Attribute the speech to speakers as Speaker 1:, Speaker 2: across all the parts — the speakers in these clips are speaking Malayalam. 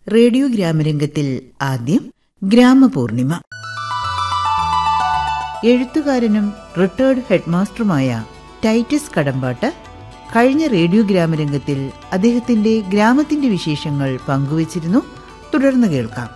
Speaker 1: റേഡിയോ ഗ്രാമരംഗത്തിൽ ആദ്യം ഗ്രാമപൂർണിമ എഴുത്തുകാരനും റിട്ടയർഡ് ഹെഡ്മാസ്റ്ററുമായ ടൈറ്റസ് കടമ്പാട്ട് കഴിഞ്ഞ റേഡിയോ ഗ്രാമരംഗത്തിൽ അദ്ദേഹത്തിന്റെ ഗ്രാമത്തിന്റെ വിശേഷങ്ങൾ പങ്കുവച്ചിരുന്നു തുടർന്ന് കേൾക്കാം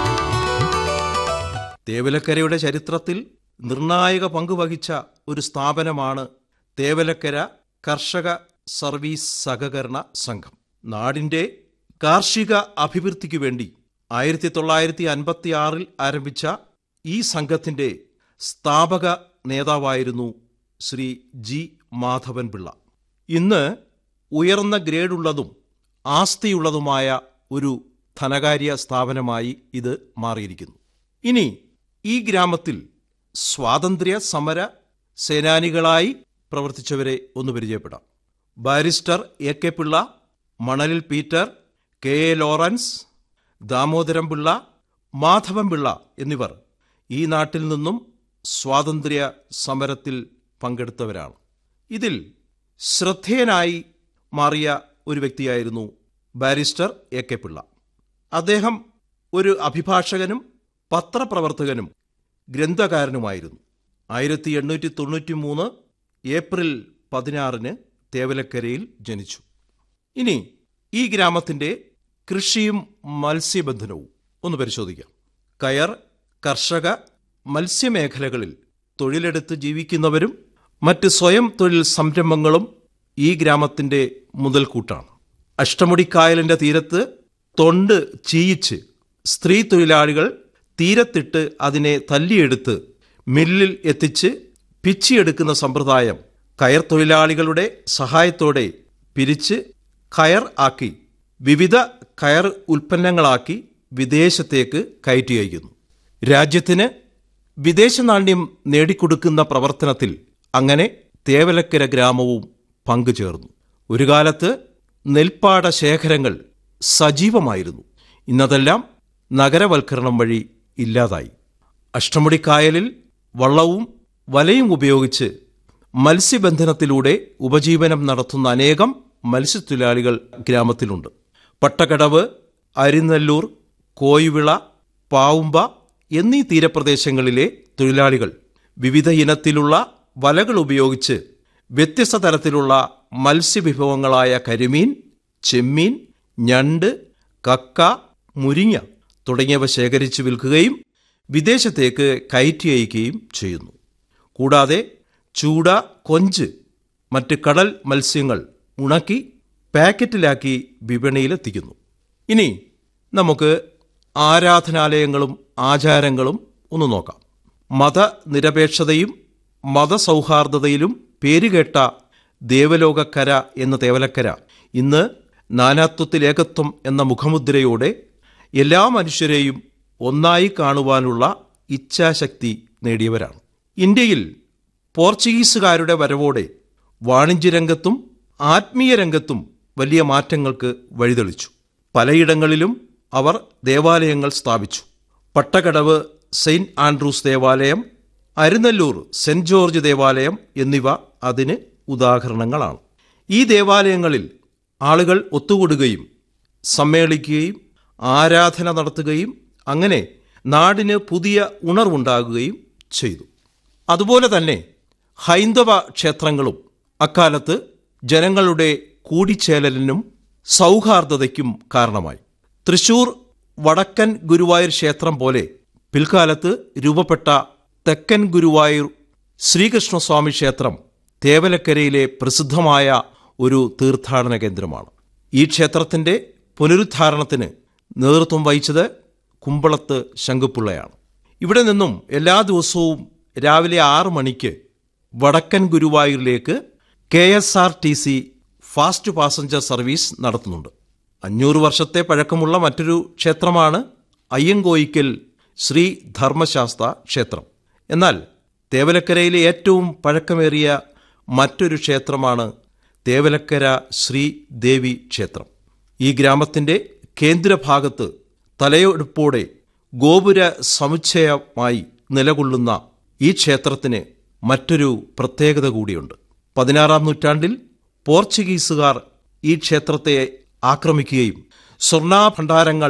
Speaker 2: തേവലക്കരയുടെ ചരിത്രത്തിൽ നിർണായക പങ്കുവഹിച്ച ഒരു സ്ഥാപനമാണ് തേവലക്കര കർഷക സർവീസ് സഹകരണ സംഘം നാടിന്റെ കാർഷിക അഭിവൃദ്ധിക്ക് വേണ്ടി ആയിരത്തി തൊള്ളായിരത്തി അൻപത്തി ആറിൽ ആരംഭിച്ച ഈ സംഘത്തിന്റെ സ്ഥാപക നേതാവായിരുന്നു ശ്രീ ജി മാധവൻ പിള്ള ഇന്ന് ഉയർന്ന ഗ്രേഡുള്ളതും ആസ്തിയുള്ളതുമായ ഒരു ധനകാര്യ സ്ഥാപനമായി ഇത് മാറിയിരിക്കുന്നു ഇനി ഈ ഗ്രാമത്തിൽ സ്വാതന്ത്ര്യ സമര സേനാനികളായി പ്രവർത്തിച്ചവരെ ഒന്ന് പരിചയപ്പെടാം ബാരിസ്റ്റർ എ കെ പിള്ള മണലിൽ Peter K A Lawrence Damodaram Pillai Madhavan Pillai എന്നിവർ ഈ നാട്ടിൽ നിന്നും സ്വാതന്ത്ര്യ സമരത്തിൽ പങ്കെടുത്തവരാണ് ഇതിൽ ശ്രദ്ധേയനായി മാറിയ ഒരു വ്യക്തിയായിരുന്നു ബാരിസ്റ്റർ എ കെ പിള്ള അദ്ദേഹം ഒരു അഭിഭാഷകനും പത്രപ്രവർത്തകനും ഗ്രന്ഥകാരനുമായിരുന്നു ആയിരത്തി എണ്ണൂറ്റി തൊണ്ണൂറ്റി മൂന്ന് ഏപ്രിൽ പതിനാറിന് തേവലക്കരയിൽ ജനിച്ചു ഇനി ഈ ഗ്രാമത്തിൻ്റെ കൃഷിയും മത്സ്യബന്ധനവും ഒന്ന് പരിശോധിക്കാം കയർ കർഷക മത്സ്യമേഖലകളിൽ തൊഴിലെടുത്ത് ജീവിക്കുന്നവരും മറ്റ് സ്വയം തൊഴിൽ സംരംഭങ്ങളും ഈ ഗ്രാമത്തിൻ്റെ മുതൽക്കൂട്ടാണ് അഷ്ടമുടിക്കായലിൻ്റെ തീരത്ത് തൊണ്ട് ചീയിച്ച് സ്ത്രീ തൊഴിലാളികൾ തീരത്തിട്ട് അതിനെ തല്ലിയെടുത്ത് മില്ലിൽ എത്തിച്ച് പിച്ചിയെടുക്കുന്ന സമ്പ്രദായം കയർ തൊഴിലാളികളുടെ സഹായത്തോടെ പിരിച്ച് കയർ ആക്കി വിവിധ കയർ ഉൽപ്പന്നങ്ങളാക്കി വിദേശത്തേക്ക് കയറ്റി അയക്കുന്നു രാജ്യത്തിന് വിദേശ നാണ്യം നേടിക്കൊടുക്കുന്ന പ്രവർത്തനത്തിൽ അങ്ങനെ തേവലക്കര ഗ്രാമവും പങ്കുചേർന്നു ഒരു കാലത്ത് നെൽപ്പാട ശേഖരങ്ങൾ സജീവമായിരുന്നു ഇന്നതെല്ലാം നഗരവൽക്കരണം വഴി ഇല്ലാതായി അഷ്ടമുടിക്കായലിൽ വള്ളവും വലയും ഉപയോഗിച്ച് മത്സ്യബന്ധനത്തിലൂടെ ഉപജീവനം നടത്തുന്ന അനേകം മത്സ്യത്തൊഴിലാളികൾ ഗ്രാമത്തിലുണ്ട് പട്ടക്കടവ് അരിനെല്ലൂർ കോയിവിള പാവുമ്പ എന്നീ തീരപ്രദേശങ്ങളിലെ തൊഴിലാളികൾ വിവിധ ഇനത്തിലുള്ള വലകൾ ഉപയോഗിച്ച് വ്യത്യസ്ത തരത്തിലുള്ള മത്സ്യവിഭവങ്ങളായ കരിമീൻ ചെമ്മീൻ ഞണ്ട് കക്ക മുരിങ്ങ തുടങ്ങിയവ ശേഖരിച്ച് വിൽക്കുകയും വിദേശത്തേക്ക് കയറ്റി അയക്കുകയും ചെയ്യുന്നു കൂടാതെ ചൂട കൊഞ്ച് മറ്റ് കടൽ മത്സ്യങ്ങൾ ഉണക്കി പാക്കറ്റിലാക്കി വിപണിയിലെത്തിക്കുന്നു ഇനി നമുക്ക് ആരാധനാലയങ്ങളും ആചാരങ്ങളും ഒന്ന് നോക്കാം മതനിരപേക്ഷതയും മതസൗഹാർദ്ദതയിലും പേരുകേട്ട ദേവലോകക്കര എന്ന തേവലക്കര ഇന്ന് നാനാത്വത്തിൽ ഏകത്വം എന്ന മുഖമുദ്രയോടെ എല്ലാ മനുഷ്യരെയും ഒന്നായി കാണുവാനുള്ള ഇച്ഛാശക്തി നേടിയവരാണ് ഇന്ത്യയിൽ പോർച്ചുഗീസുകാരുടെ വരവോടെ വാണിജ്യരംഗത്തും ആത്മീയ രംഗത്തും വലിയ മാറ്റങ്ങൾക്ക് വഴിതെളിച്ചു പലയിടങ്ങളിലും അവർ ദേവാലയങ്ങൾ സ്ഥാപിച്ചു പട്ടകടവ് സെയിന്റ് ആൻഡ്രൂസ് ദേവാലയം അരുനെല്ലൂർ സെന്റ് ജോർജ് ദേവാലയം എന്നിവ അതിന് ഉദാഹരണങ്ങളാണ് ഈ ദേവാലയങ്ങളിൽ ആളുകൾ ഒത്തുകൂടുകയും സമ്മേളിക്കുകയും ആരാധന നടത്തുകയും അങ്ങനെ നാടിന് പുതിയ ഉണർവുണ്ടാകുകയും ചെയ്തു അതുപോലെ തന്നെ ഹൈന്ദവ ക്ഷേത്രങ്ങളും അക്കാലത്ത് ജനങ്ങളുടെ കൂടിച്ചേരലിനും സൗഹാർദ്ദതയ്ക്കും കാരണമായി തൃശൂർ വടക്കൻ ഗുരുവായൂർ ക്ഷേത്രം പോലെ പിൽക്കാലത്ത് രൂപപ്പെട്ട തെക്കൻ ഗുരുവായൂർ ശ്രീകൃഷ്ണസ്വാമി ക്ഷേത്രം തേവലക്കരയിലെ പ്രസിദ്ധമായ ഒരു തീർത്ഥാടന കേന്ദ്രമാണ് ഈ ക്ഷേത്രത്തിന്റെ പുനരുദ്ധാരണത്തിന് നേതൃത്വം വഹിച്ചത് കുമ്പളത്ത് ശങ്കുപ്പിള്ളയാണ് ഇവിടെ നിന്നും എല്ലാ ദിവസവും രാവിലെ ആറ് മണിക്ക് വടക്കൻ ഗുരുവായൂരിലേക്ക് K S R T C fast passenger service നടത്തുന്നുണ്ട് അഞ്ഞൂറ് വർഷത്തെ പഴക്കമുള്ള മറ്റൊരു ക്ഷേത്രമാണ് അയ്യങ്കോയിക്കൽ ശ്രീ ധർമ്മശാസ്ത്ര ക്ഷേത്രം എന്നാൽ തേവലക്കരയിലെ ഏറ്റവും പഴക്കമേറിയ മറ്റൊരു ക്ഷേത്രമാണ് തേവലക്കര ശ്രീ ദേവി ക്ഷേത്രം ഈ ഗ്രാമത്തിന്റെ കേന്ദ്രഭാഗത്ത് തലയെടുപ്പോടെ ഗോപുര സമുച്ചയമായി നിലകൊള്ളുന്ന ഈ ക്ഷേത്രത്തിന് മറ്റൊരു പ്രത്യേകത കൂടിയുണ്ട് പതിനാറാം നൂറ്റാണ്ടിൽ പോർച്ചുഗീസുകാർ ഈ ക്ഷേത്രത്തെ ആക്രമിക്കുകയും സ്വർണ്ണാഭണ്ഡാരങ്ങൾ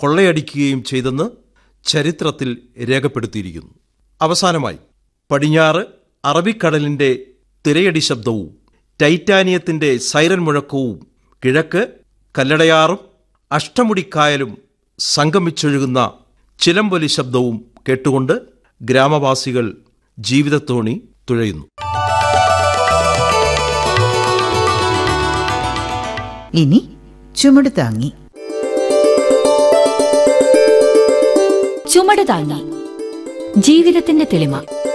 Speaker 2: കൊള്ളയടിക്കുകയും ചെയ്തെന്ന് ചരിത്രത്തിൽ രേഖപ്പെടുത്തിയിരിക്കുന്നു അവസാനമായി പടിഞ്ഞാറ് അറബിക്കടലിൻ്റെ തിരയടി ശബ്ദവും ടൈറ്റാനിയത്തിൻ്റെ സൈറൻ മുഴക്കവും കിഴക്ക് കല്ലടയാറും അഷ്ടമുടിക്കായലും സംഗമിച്ചൊഴുകുന്ന ചിലമ്പൊലി ശബ്ദവും കേട്ടുകൊണ്ട് ഗ്രാമവാസികൾ ജീവിതത്തോണി തുഴയുന്നു
Speaker 1: ഇനി ചുമട് താങ്ങി
Speaker 3: ചുമട് താങ്ങി ജീവിതത്തിന്റെ തെളിമ